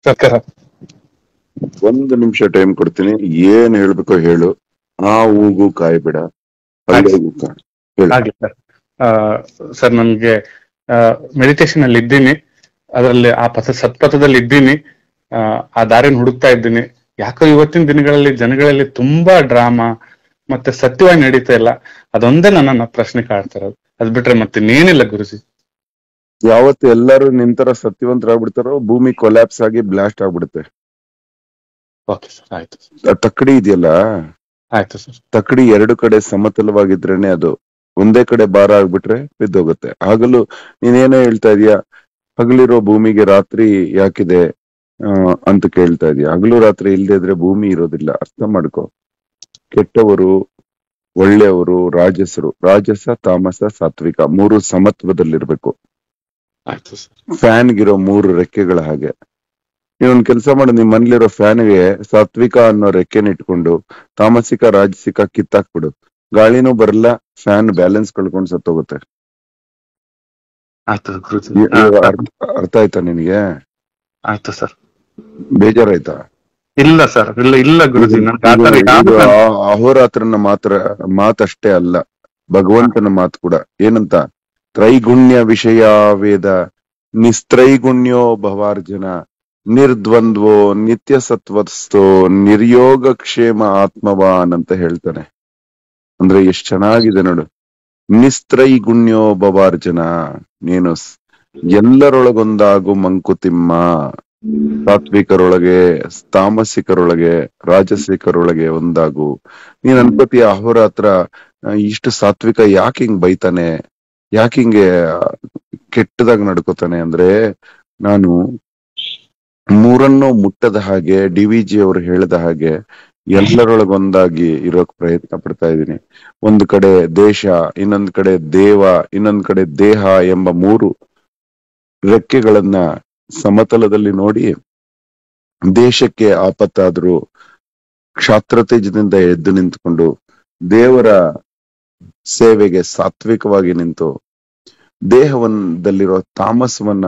ಸರ್ಕಾರ ಒಂದು ನಿಮಿಷ ಟೈಮ್ ಕೊಡ್ತೀನಿ ಏನ್ ಹೇಳ್ಬೇಕೋ ಹೇಳು ಆ ಹೂಗು ಕಾಯ್ಬೇಡ ಹಳ್ಳಿಗೂ ಕಾಣ್ ಹೇಳು ಆಗ್ಲಿ ಸರ್ ಸರ್ ನನ್ಗೆ ಮೆಡಿಟೇಷನ್ ಅಲ್ಲಿ ಇದ್ದೀನಿ ಅದರಲ್ಲಿ ಆ ಪಥ ಸತ್ಪಥದಲ್ಲಿ ಇದ್ದೀನಿ ಆ, ಆ ದಾರಿನ ಹುಡುಕ್ತಾ ಇದ್ದೀನಿ ಯಾಕೋ ಇವತ್ತಿನ ದಿನಗಳಲ್ಲಿ ಜನಗಳಲ್ಲಿ ತುಂಬಾ ಡ್ರಾಮಾ ಮತ್ತೆ ಸತ್ಯವಾಗಿ ನಡೀತಾ ಇಲ್ಲ ಅದೊಂದೇ ನನ್ನ ಪ್ರಶ್ನೆ ಕಾಡ್ತಾ ಇರೋದು ಅದ್ ಬಿಟ್ರೆ ಮತ್ತೆ ಇನ್ನೇನಿಲ್ಲ ಗುರುಜಿ ಯಾವತ್ತು ಎಲ್ಲರೂ ನಿಂತರ ಸತ್ಯವಂತರಾಗ್ಬಿಡ್ತಾರೋ ಭೂಮಿ ಕೊಲ್ಯಾಪ್ಸ್ ಆಗಿ ಬ್ಲಾಸ್ಟ್ ಆಗ್ಬಿಡುತ್ತೆ ಓಕೆ ಸರ್ ಆಯ್ತು ಆ ತಕ್ಕಡಿ ಇದೆಯಲ್ಲ ಆಯ್ತು ಸರ್ ತಕ್ಕಡಿ ಎರಡು ಕಡೆ ಸಮತಲವಾಗಿದ್ರೇನೆ ಅದು ಒಂದೇ ಕಡೆ ಭಾರ ಆಗ್ಬಿಟ್ರೆ ಬಿದ್ದೋಗುತ್ತೆ ಹಗಲು ನೀನೇನೋ ಹೇಳ್ತಾ ಇದೀಯ ಹಗಲಿರೋ ಭೂಮಿಗೆ ರಾತ್ರಿ ಯಾಕಿದೆ ಆ, ಅಂತ ಕೇಳ್ತಾ ಇದೀಯ ಹಗಲು ರಾತ್ರಿ ಇಲ್ದೇ ಇದ್ರೆ ಭೂಮಿ ಇರೋದಿಲ್ಲ ಅರ್ಥ ಮಾಡ್ಕೊ ಕೆಟ್ಟವರು ಒಳ್ಳೆಯವರು ರಾಜಸರು ರಾಜಸ ತಾಮಸ ಸಾತ್ವಿಕ ಮೂರು ಸಮತ್ವದಲ್ಲಿರ್ಬೇಕು ಆಯ್ತು ಸರ್ ಫ್ಯಾನ್ಗಿರೋ ಮೂರು ರೆಕ್ಕೆಗಳ ಹಾಗೆ ನೀನೊಂದ್ ಕೆಲಸ ಮಾಡು ನಿಮ್ ಮನೇಲಿರೋ ಫ್ಯಾನ್ಗೆ ಸಾತ್ವಿಕ ಅನ್ನೋ ರೆಕ್ಕೆನ ಇಟ್ಕೊಂಡು ತಾಮಸಿಕ ರಾಜಸಿಕ ಕಿತ್ತಾಕ್ಬಿಡು ಗಾಳಿನೂ ಬರಲ್ಲ ಫ್ಯಾನ್ ಬ್ಯಾಲೆನ್ಸ್ ಕಳ್ಕೊಂಡು ಸತ್ತೋಗುತ್ತೆ ಆಯ್ತು ಗುರುಜಿ ಇ- ಇವಾಗ ಅರ್ಥ ಅರ್ಥ ಆಯ್ತಾ ನಿನಗೆ ಆಯ್ತು ಸರ್ ಬೇಜಾರಾಯ್ತಾ ಇಲ್ಲ ಸರ್ ಇಲ್ಲ ಇಲ್ಲ ಗುರುಜಿ ನನ್ಗೆ ಆ ತರ ಇದು- ಯಾವ್ದು ಇದು ಆ- ಅಹೋರಾತ್ರನ ಮಾತ್ರ ಮಾತಷ್ಟೇ ಅಲ್ಲ ಭಗವಂತನ ಮಾತು ಕೂಡ ಏನಂತ ತ್ರೈಗುಣ್ಯ ವಿಷಯ ವೇದ ನಿಸ್ತ್ರೈಗುಣ್ಯೋ ಭವಾರ್ಜುನ ನಿರ್ದ್ವಂದ್ವೋ ನಿತ್ಯ ಸತ್ವಸ್ಥೋ ನಿರ್ಯೋಗ ಕ್ಷೇಮ ಆತ್ಮವಾನ್ ಅಂತ ಹೇಳ್ತಾನೆ ಅಂದ್ರೆ ಎಷ್ಟ್ ಚೆನ್ನಾಗಿದೆ ನೋಡು ನಿಸ್ತ್ರೈಗುಣ್ಯೋ ಭವಾರ್ಜುನ ನೀನು ಸ್- ಎಲ್ಲರೊಳಗೊಂದಾಗು ಮಂಕುತಿಮ್ಮ ಸಾತ್ವಿಕರೊಳಗೆ ತಾಮಸಿಕರೊಳಗೆ ರಾಜಸಿಕರೊಳಗೆ ಒಂದಾಗು ನೀನ್ ಅನ್ಕೋತೀಯ ಅಹೋರಾತ್ರ ಆ, ಇಷ್ಟು ಸಾತ್ವಿಕ ಯಾಕೆ ಹಿಂಗ್ ಬೈತಾನೆ ಯಾಕೆ ಹಿಂಗೆ ಕೆಟ್ಟದಾಗ ನಡ್ಕೋತಾನೆ ಅಂದ್ರೆ ನಾನು ಮೂರನ್ನು ಮುಟ್ಟದ ಹಾಗೆ ಡಿ ವಿ ಜಿ ಅವರು ಹೇಳಿದ ಹಾಗೆ ಎಲ್ಲರೊಳಗೊಂದಾಗಿ ಇರೋಕ್ ಪ್ರಯತ್ನ ಪಡ್ತಾ ಇದ್ದೀನಿ ಒಂದು ಕಡೆ ದೇಶ ಇನ್ನೊಂದ್ ಕಡೆ ದೇವ ಇನ್ನೊಂದ್ ಕಡೆ ದೇಹ ಎಂಬ ಮೂರು ರೆಕ್ಕೆಗಳನ್ನ ಸಮತಲದಲ್ಲಿ ನೋಡಿ ದೇಶಕ್ಕೆ ಆಪತ್ತಾದ್ರೂ ಕ್ಷಾತ್ರತೇಜದಿಂದ ಎದ್ದು ನಿಂತ್ಕೊಂಡು ದೇವರ ಸೇವೆಗೆ ಸಾತ್ವಿಕವಾಗಿ ನಿಂತು ದೇಹವನ್ನದಲ್ಲಿರೋ ತಾಮಸವನ್ನ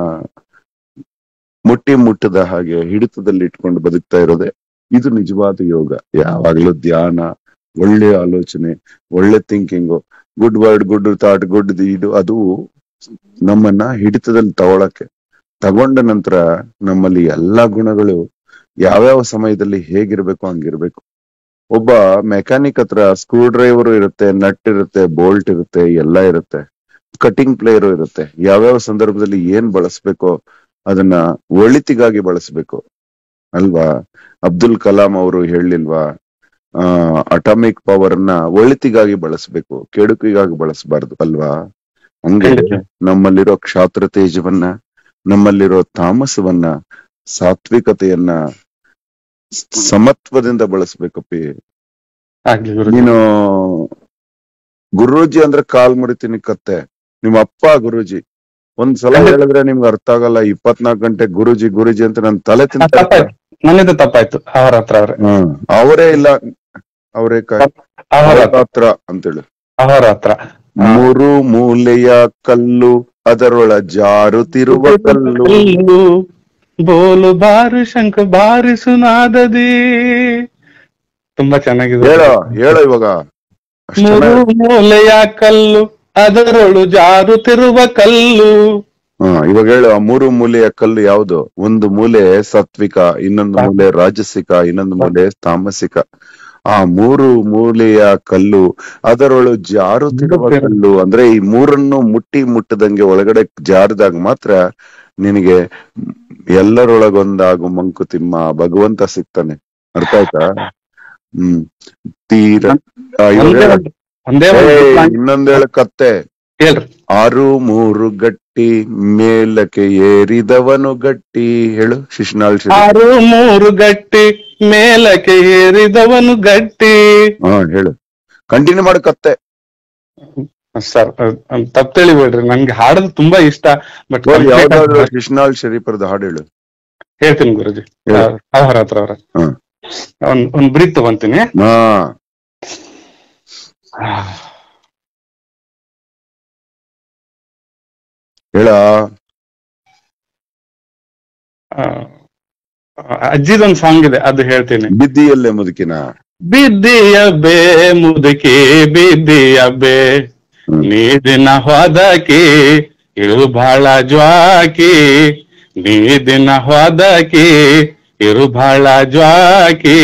ಮುಟ್ಟಿ ಮುಟ್ಟದ ಹಾಗೆ ಹಿಡಿತದಲ್ಲಿ ಇಟ್ಕೊಂಡು ಬದುಕ್ತಾ ಇರೋದೆ ಇದು ನಿಜವಾದ ಯೋಗ ಯಾವಾಗ್ಲೂ ಧ್ಯಾನ ಒಳ್ಳೆ ಆಲೋಚನೆ ಒಳ್ಳೆ thinking good word good thought good ಇದು ಅದು ನಮ್ಮನ್ನ ಹಿಡಿತದಲ್ಲಿ ತಗೊಳಕ್ಕೆ ತಗೊಂಡ ನಂತರ ನಮ್ಮಲ್ಲಿ ಎಲ್ಲಾ ಗುಣಗಳು ಯಾವ್ಯಾವ ಸಮಯದಲ್ಲಿ ಹೇಗಿರ್ಬೇಕು ಹಂಗಿರ್ಬೇಕು ಒಬ್ಬ ಮೆಕ್ಯಾನಿಕ್ ಹತ್ರ ಸ್ಕ್ರೂ ಡ್ರೈವರ್ ಇರುತ್ತೆ ನಟ್ ಇರುತ್ತೆ ಬೋಲ್ಟ್ ಇರುತ್ತೆ ಎಲ್ಲ ಇರುತ್ತೆ ಕಟಿಂಗ್ ಪ್ಲೇಯರು ಇರುತ್ತೆ ಯಾವ್ಯಾವ ಸಂದರ್ಭದಲ್ಲಿ ಏನ್ ಬಳಸ್ಬೇಕೋ ಅದನ್ನ ಒಳಿತಿಗಾಗಿ ಬಳಸ್ಬೇಕು ಅಲ್ವಾ ಅಬ್ದುಲ್ ಕಲಾಂ ಅವರು ಹೇಳಿಲ್ವಾ ಆ ಅಟಾಮಿಕ್ ಪವರ್ ಅನ್ನ ಒಳಿತಿಗಾಗಿ ಬಳಸ್ಬೇಕು ಕೆಡುಕಿಗಾಗಿ ಬಳಸಬಾರ್ದು ಅಲ್ವಾ ಹಂಗೆ ಖಂಡಿತ. ನಮ್ಮಲ್ಲಿರೋ ಕ್ಷಾತ್ರ ತೇಜವನ್ನ ನಮ್ಮಲ್ಲಿರೋ ತಾಮಸವನ್ನ ಸಾತ್ವಿಕತೆಯನ್ನ ಸ್- ಸಮತ್ವದಿಂದ ಬಳಸ್ಬೇಕಪ್ಪಿ ಆಗ್ಲಿ ಗುರುಜಿ ನೀನು ಗುರೂಜಿ ಅಂದ್ರೆ ಕಾಲ್ ಮುರಿತೀನಿ ಕತ್ತೆ ನಿಮ್ಮ ಅಪ್ಪ ಗುರೂಜಿ ಒಂದ್ ಸಲ ಖಂಡಿತ. ಹೇಳಿದ್ರೆ ನಿಮ್ಗೆ ಅರ್ಥ ಆಗಲ್ಲ ಇಪ್ಪತ್ನಾಲ್ಕು ಗಂಟೆ ಗುರೂಜಿ ಗುರೂಜಿ ಅಂತ ನನ್ ತಲೆ ತಿಂತ ತಪ್ಪಾಯ್ತು ನನ್ನಿಂದ ತಪ್ಪಾಯ್ತು ಅವರ ಹತ್ರ ಅವ್ರೆ ಹ್ಮ್ ಅವರೇ ಇಲ್ಲ ಅವರೇ ಕಾಯಿ ಅವರ ಹತ್ರ ಹತ್ರ ಅಂತೇಳಿ ಅವರ ಹತ್ರ ಮೂರು ಮೂಲೆಯ ಕಲ್ಲು ಅದರೊಳ ಜಾರುತ್ತಿರುವ ಕಲ್ಲು ಕಲ್ಲು ಬೋಲು ಬಾರು ಶಂಖ ಬಾರಿಸು ನಾದದಿ ತುಂಬಾ ಚೆನ್ನಾಗಿದೆ ಹೇಳೋ ಹೇಳೋ ಇವಾಗ ಅಷ್ಟ್ ಮೂರು ಚೆನ್ನಾಗಿ- ಮೂಲೆಯ ಕಲ್ಲು ಅದರೊಳು ಜಾರುತ್ತಿರುವ ಕಲ್ಲು ಹಾ ಇವಾಗ ಹೇಳು ಆ ಮೂರು ಮೂಲೆಯ ಕಲ್ಲು ಯಾವುದು ಒಂದು ಮೂಲೆ ಸಾತ್ವಿಕ ಇನ್ನೊಂದು ಮೂಲೆ ರಾಜಸಿಕ ಇನ್ನೊಂದು ಮೂಲೆ ತಾಮಸಿಕ ಆ ಮೂರು ಮೂಲೆಯ ಕಲ್ಲು ಅದರೊಳು ಜಾರುತ್ತಿರುವ ಕಲ್ಲು ಅಂದ್ರೆ ಈ ಮೂರನ್ನು ಮುಟ್ಟಿ ಮುಟ್ಟದಂಗೆ ಒಳಗಡೆ ಜಾರದಾಗ ಮಾತ್ರ ನಿನಗೆ ಎಲ್ಲರೊಳಗೊಂದಾಗು ಮಂಕುತಿಮ್ಮ ಭಗವಂತ ಸಿಗ್ತಾನೆ ಅರ್ಥ ಆಯ್ತಾ ಹ್ಮ್ ತೀರ ಆ, ಇವಾಗ ಒಂದೇ ಹೇಳು. ಒಂದು- ಒಂದೇ ಏ, ಒಂದು ಇನ್ನೊಂದ್ ಹೇಳು ಕತ್ತೆ ಹೇಳ್ರಿ ಆರು ಮೂರು ಗಟ್ಟಿ ಮೇಲಕ್ಕೆ ಏರಿದವನು ಗಟ್ಟಿ ಹೇಳು ಶಿಶುನಾಳ್ ಶಿಶು ಆರು ಮೂರು ಗಟ್ಟಿ ಮೇಲಕ್ಕೆ ಏರಿದವನು ಗಟ್ಟಿ ಹಾ ಹೇಳು ಕಂಟಿನ್ಯೂ ಮಾಡು ಕತ್ತೆ ಸರ್ ತಪ್ಪು ತಿಳಿಬೇಡ್ರಿ ನನ್ಗೆ ಹಾಡೋದು ತುಂಬಾ ಇಷ್ಟ ಬಟ್ ಹೋಗಿ ಯಾವ್ದಾದ್ರು ಶಿಶುನಾಳ್ ಶರೀಫರದ ಹಾಡು ಹೇಳು ಹೇಳ್ತೀನಿ ಗುರುಜಿ ಹೇಳು. ಅವರ ಹತ್ರ ಅವ್ರ ಹ್ಮ್. ಒಂದ್ ಒಂದ್ ಬ್ರೀತ್ ತಗೊಂತೀನಿ ಹಾ ಹೇಳ ಆ, ಅಜ್ಜಿದೊಂದ್ ಸಾಂಗ್ ಇದೆ ಅದು ಹೇಳ್ತೀನಿ ಬಿದ್ದಿಯಲ್ಲೇ ಮುದುಕಿನ ಬಿದ್ದಿಯ ಬೇ ಮುದುಕಿ ಬಿದ್ದಿಯ ಬೇ ಹ್ಮ್. ನೀದಿನ ಹೋದಕಿ ಇರು ಬಹಳ ಜ್ವಾಕಿ ನೀದಿನ ಹೋದಕಿ ಇರು ಬಹಳ ಜ್ವಾಕಿ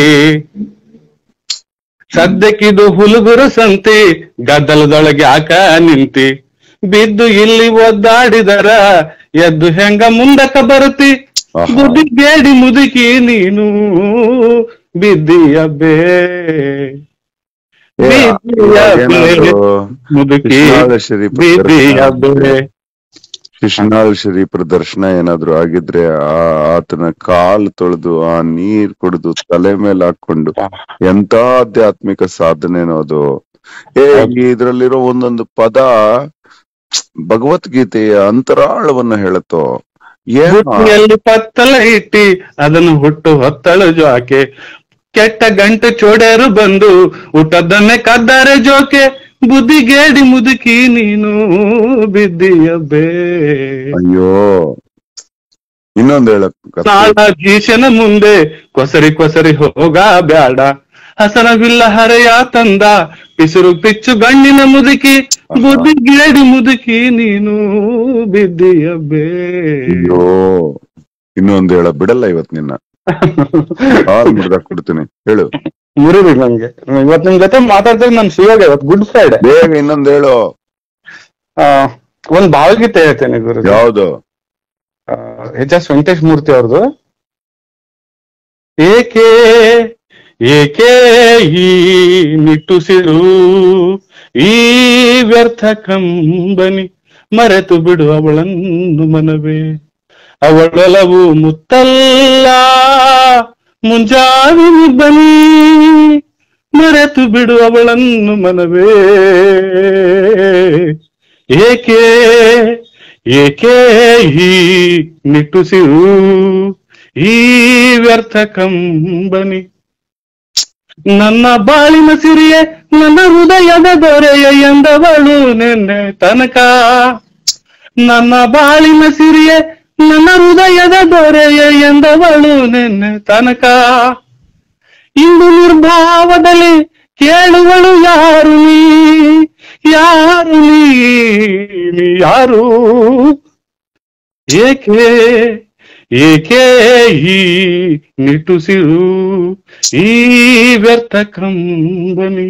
ಸದ್ಯಕ್ಕಿದು ಹುಲುಗುರು ಸಂತಿ ಗದ್ದಲದೊಳಗೆ ಯಾಕ ನಿಂತಿ ಬಿದ್ದು ಇಲ್ಲಿ ಒದ್ದಾಡಿದರ ಎದ್ದು ಹೆಂಗ ಮುಂದಕ್ಕ ಬರುತ್ತಿ ಆಹಾ. ಬುದ್ಧಿ ಬೇಡಿ ಮುದುಕಿ ನೀನು ಬಿದ್ದಿಯ ಬೇ ಏ, ಬಿದ್ದಿಯ ಬೇ ಏನಾದ್ರು ಮುದುಕಿ ಶಿಶುನಾಳ ಶರೀಫ್ ಬಿದ್ದಿಯ ಬೇ ಶಿಶುನಾಳ್ ಶರೀಫ್ರ ದರ್ಶನ ಏನಾದ್ರು ಆಗಿದ್ರೆ ಆ ಆತನ ಕಾಲ್ ತೊಳೆದು ಆ ನೀರ್ ಕುಡಿದು ತಲೆ ಮೇಲೆ ಹಾಕೊಂಡು ಎಂತ ಆಧ್ಯಾತ್ಮಿಕ ಸಾಧನೆನೋ ಅದು ಏ ಈ ಇದ್ರಲ್ಲಿರೋ ಒಂದೊಂದು ಪದ ಭಗವದ್ಗೀತೆಯ ಅಂತರಾಳವನ್ನ ಹೇಳುತ್ತೋ ಏನು ಬುಟ್ಟಿಯಲ್ಲಿ ಪತ್ತಲ ಇಟ್ಟಿ ಅದನ್ನು ಹುಟ್ಟು ಹೊತ್ತಳು ಜೋಕೆ ಕೆಟ್ಟ ಗಂಟು ಚೋಡ್ಯರು ಬಂದು ಊಟದನ್ನೇ ಕದ್ದಾರೆ ಜೋಕೆ ಬುದ್ಧಿಗೇಡಿ ಮುದುಕಿ ನೀನು ಬಿದ್ದಿಯ ಬೇ ಅಯ್ಯೋ ಇನ್ನೊಂದ್ ಹೇಳಕ್ ನಾಳ ಗೀಶನ ಮುಂದೆ ಕೊಸರಿ ಕೊಸರಿ ಹೋಗ ಬ್ಯಾಡ ಹಸನವಿಲ್ಲ ಹರೆಯ ತಂದ ಪಿಸುರು ಪಿಚ್ಚು ಗಣ್ಣಿನ ಮುದುಕಿ ಬುದ್ಧಿಗೇಡಿ ಮುದುಕಿ ನೀನು ಬಿದ್ದಿಯ ಬೇ ಅಯ್ಯೋ ಇನ್ನೊಂದ್ ಹೇಳ ಬಿಡಲ್ಲ ಇವತ್ ನಿನ್ನ ಕಾಲ್ ಮುರ್ದಾಕ್ ಕೊಡ್ತೀನಿ ಹೇಳು ಮುರಿದಿ ನಂಗೆ ಇವತ್ ನಿಮ್ ಜೊತೆ ಮಾತಾಡ್ದಾಗ ನನ್ ಶಿವಾಗ ಇವತ್ ಗುಡ್ ಫ್ರೈಡೆ ಬೇಗ ಇನ್ನೊಂದ್ ಹೇಳು ಒಂದ್ ಭಾವಗೀತೆ ಹೇಳ್ತೇನೆ ಗುರು ಯಾವ್ದು ಎಚ್ ಎಸ್ ವೆಂಕಟೇಶ್ ಮೂರ್ತಿ ಅವ್ರದ್ದು ಏಕೆ ಏಕೆ ಈ ನಿಟ್ಟುಸಿರು ಈ ವ್ಯರ್ಥ ಕಂಬನಿ ಮರೆತು ಬಿಡು ಅವಳನ್ನು ಮನವೇ ಅವಳೊಲವು ಮುತ್ತಲ್ಲ ಮುಂಜಾವಿನ ಬನಿ ಮರೆತು ಬಿಡು ಅವಳನ್ನು ಮನವೇ ಏಕೆ ಏಕೆ ಈ ನಿಟ್ಟುಸಿರು ಈ ವ್ಯರ್ಥ ಕಂಬನಿ ನನ್ನ ಬಾಳಿನ ಸಿರಿಯೇ ನನ್ನ ಹೃದಯದ ದೊರೆಯ ಎಂದವಳು ನಿನ್ನೆ ತನಕ ನನ್ನ ಬಾಳಿನ ಸಿರಿಯೇ ನನ್ನ ಹೃದಯದ ದೊರೆಯ ಎಂದವಳು ನಿನ್ನೆ ತನಕ ಇಂದು ನಿರ್ಭಾವದಲ್ಲಿ ಕೇಳುವಳು ಯಾರು ನೀ ಯಾರು ನೀ ನೀ ಯಾರು ಏಕೆ ಏಕೆ ಈ ನಿಟ್ಟುಸಿರು ಈ ವ್ಯರ್ಥ ಕಂಬನಿ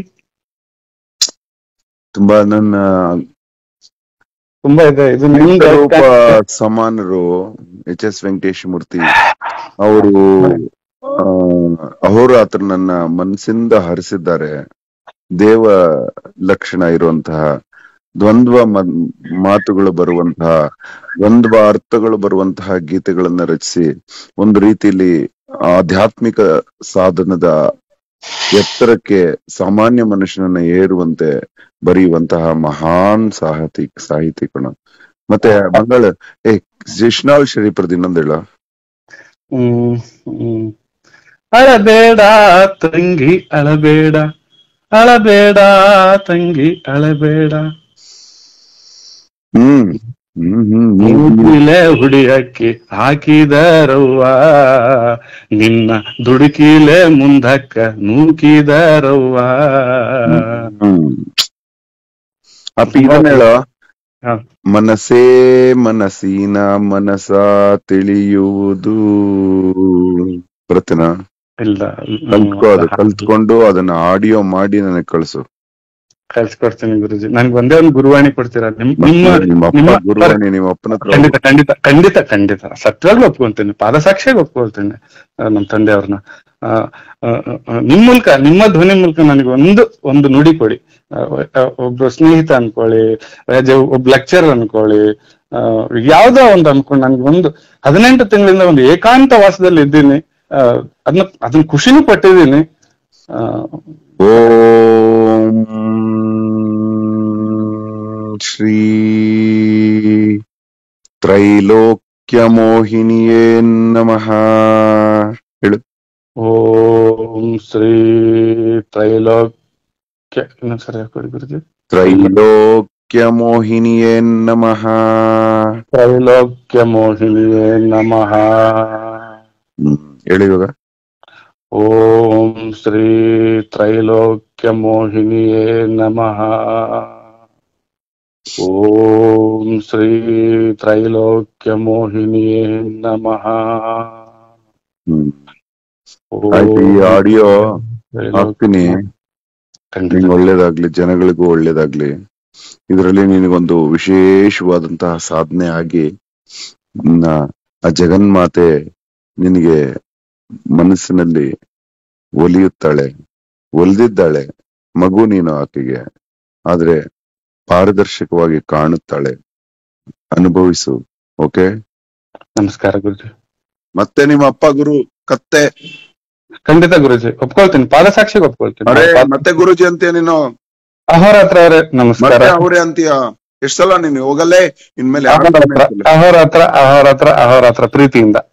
ತುಂಬಾ ನನ್ನ ತುಂಬಾ ಇದೆ ಇದು ನಿಮ್ದು ರೂಪ ಸಮಾನರು ಎಚ್ ಎಸ್ ವೆಂಕಟೇಶ್ ಮೂರ್ತಿ ಅವರು ಅಹೋರಾತ್ರ ನನ್ನ ಮನಸ್ಸಿಂದ ಹರಿಸಿದ್ದಾರೆ ದೇವ ಲಕ್ಷಣ ಇರುವಂತಹ ದ್ವಂದ್ವ ಮ- ಮಾತುಗಳು ಬರುವಂತಹ ದ್ವಂದ್ವ ಅರ್ಥಗಳು ಬರುವಂತಹ ಗೀತೆಗಳನ್ನ ರಚಿಸಿ ಒಂದು ರೀತಿಯಲ್ಲಿ ಆಧ್ಯಾತ್ಮಿಕ ಸಾಧನದ ಎತ್ತರಕ್ಕೆ ಸಾಮಾನ್ಯ ಮನುಷ್ಯನನ್ನ ಏರುವಂತೆ ಬರೆಯುವಂತಹ ಮಹಾನ್ ಸಾಹಿತಿ ಸಾಹಿತಿಗಳು ಮತ್ತೆ ಮಂಗಳ ಏ ಶಿಶ್ನಾಳ್ ಶರೀಫ್ರದ್ ಇನ್ನೊಂದ್ ಹೇಳ ಹ್ಮ್ ಹ್ಮ್ ಅಳಬೇಡ ತಂಗಿ ಅಳಬೇಡ ಅಳಬೇಡ ತಂಗಿ ಅಳಬೇಡ ಹ್ಮ್ ಹ್ಮ್ ಹ್ಮ್ ಹ್ಮ್ ಹ್ಮ್ ಮೂಗಿಲೆ ಹುಡಿಯಕ್ಕೆ ಹಾಕಿದರವ್ವ ನಿನ್ನ ದುಡುಕಿಲೆ ಮುಂದಕ್ಕ ನೂಕಿದರವ್ವ ಹ್ಮ್ ಅಪ್ಪ ಇದನ್ನ ಹೇಳ ಹಾ. ಮನಸ್ಸೇ ಮನಸ್ಸಿನ ಮನಸ ತಿಳಿಯುವುದು ಬರುತ್ತೇನಾ ಇಲ್ಲ ಕಲ್ತ್ಕೋ ಅದು ಕಲ್ತ್ಕೊಂಡು ಅದನ್ನ ಆಡಿಯೋ ಮಾಡಿ ನನಗೆ ಕಳ್ಸು ಕಳ್ಸ್ಕೊಡ್ತೀನಿ ಗುರುಜಿ ನನ್ಗೆ ಒಂದೇ ಒಂದು ಗುರುವಾಣಿ ಕೊಡ್ತೀರಾ ನಿಮ್ ನಿಮ್ಮ ನಿಮ್ಮ ಅಪ್ಪ ನಿಮ್ಮ- ಗುರುವಾಣಿ ನಿಮ್ಮ ಅಪ್ಪನ ಹತ್ರ ಖಂಡಿತ ಖಂಡಿತ ಖಂಡಿತ ಖಂಡಿತ ಸತ್ಯವಾಗ್ಲೂ ಒಪ್ಕೊಂತೀನಿ ಪಾದ ಸಾಕ್ಷಿಯಾಗಿ ಒಪ್ಕೊಳ್ತೀನಿ ಆ, ನಮ್ಮ ತಂದೆಯವ್ರನ್ನ ಆ, ಆ, ಆ, ನಿಮ್ ಮೂಲಕ ನಿಮ್ಮ ಧ್ವನಿ ಮೂಲಕ ನನಗೆ ಒಂದು ಒಂದು ನುಡಿ ಕೊಡಿ ಆ, ಆ, ಒಬ್ರು ಸ್ನೇಹಿತ ಅನ್ಕೊಳ್ಳಿ ರಾಜ ಒಬ್ಬ ಲೆಕ್ಚರ್ ಅನ್ಕೊಳ್ಳಿ ಆ, ಯಾವ್ದೋ ಒಂದು ಅನ್ಕೊಂಡು ನನ್ಗೆ ಒಂದು ಹದಿನೆಂಟು ತಿಂಗಳಿಂದ ಒಂದು ಏಕಾಂತ ವಾಸದಲ್ಲಿ ಇದ್ದೀನಿ ಆ, ಅದನ್ನ ಅದನ್ನ ಖುಷಿನೂ ಪಟ್ಟಿದ್ದೀನಿ ಆ, ಓಂ ಶ್ರೀ ತ್ರೈಲೋಕ್ಯ ಮೋಹಿನಿಯೇ ನಮಃ ಹೇಳು ಓಂ ಶ್ರೀ ತ್ರೈಲೋಕ್ಯ ಇನ್ನೊಂದ್ಸರಿ ಕೊಡಿ ಗುರುಜಿ ತ್ರೈಲೋಕ್ಯ ಮೋಹಿನಿಯೇ ನಮಃ ತ್ರೈಲೋಕ್ಯ ಮೋಹಿನಿಯೇ ನಮಃ ಹ್ಮ್ ಹೇಳಿ ಇವಾಗ ಓಂ ಶ್ರೀ ತ್ರೈಲೋಕ್ಯ ಮೋಹಿನಿಯೇ ನಮಃ ಓಂ ಶ್ರೀ ತ್ರೈಲೋಕ್ಯ ಮೋಹಿನಿಯೇ ನಮಃ ಹ್ಮ್ ಓಂ ಆಯ್ತು ಈ ಆಡಿಯೋ ತ್ರೈಲೋಕ್ಯ- ಹಾಕ್ತೀನಿ ಖಂಡಿತ ನಿಂಗೆ ಒಳ್ಳೇದಾಗ್ಲಿ ಜನಗಳಿಗೂ ಒಳ್ಳೇದಾಗ್ಲಿ ಇದರಲ್ಲಿ ನಿನಗೊಂದು ವಿಶೇಷವಾದಂತಹ ಸಾಧನೆ ಆಗಿ ನ- ಆ ಜಗನ್ಮಾತೆ ನಿನಗೆ ಮನಸ್ಸಿನಲ್ಲಿ ಒಲಿಯುತ್ತಾಳೆ ಒಲಿದಿದ್ದಾಳೆ ಮಗು ನೀನು ಆಕೆಗೆ ಆದ್ರೆ ಪಾರದರ್ಶಕವಾಗಿ ಕಾಣುತ್ತಾಳೆ ಅನುಭವಿಸು ಓಕೆ ನಮಸ್ಕಾರ ಗುರುಜಿ ಮತ್ತೆ ನಿಮ್ಮ ಅಪ್ಪ ಗುರು ಕತ್ತೆ ಖಂಡಿತ ಗುರುಜಿ ಒಪ್ಕೊಳ್ತೀನಿ ಪಾದಸಾಕ್ಷಿಗೆ ಒಪ್ಕೊಳ್ತೀನಿ ಅರೆ ಮತ್ತೆ ಗುರುಜಿ ಅಂತೀಯ ನೀನು ಅಹೋರಾತ್ರ ಅವರೇ ನಮಸ್ಕಾರ ಮತ್ತೆ ಅವರೇ ಅಂತೀಯ ಎಷ್ಟ್ ಸಲ ನೀನು ಹೋಗಲ್ಲೇ ಇನ್ಮೇಲೆ ಯಾರು ಅಹೋರಾತ್ರ ಅಹೋರಾತ್ರ ಅಹೋರಾತ್ರ ಅಹೋರಾತ್ರ ಪ್ರೀತಿಯಿಂದ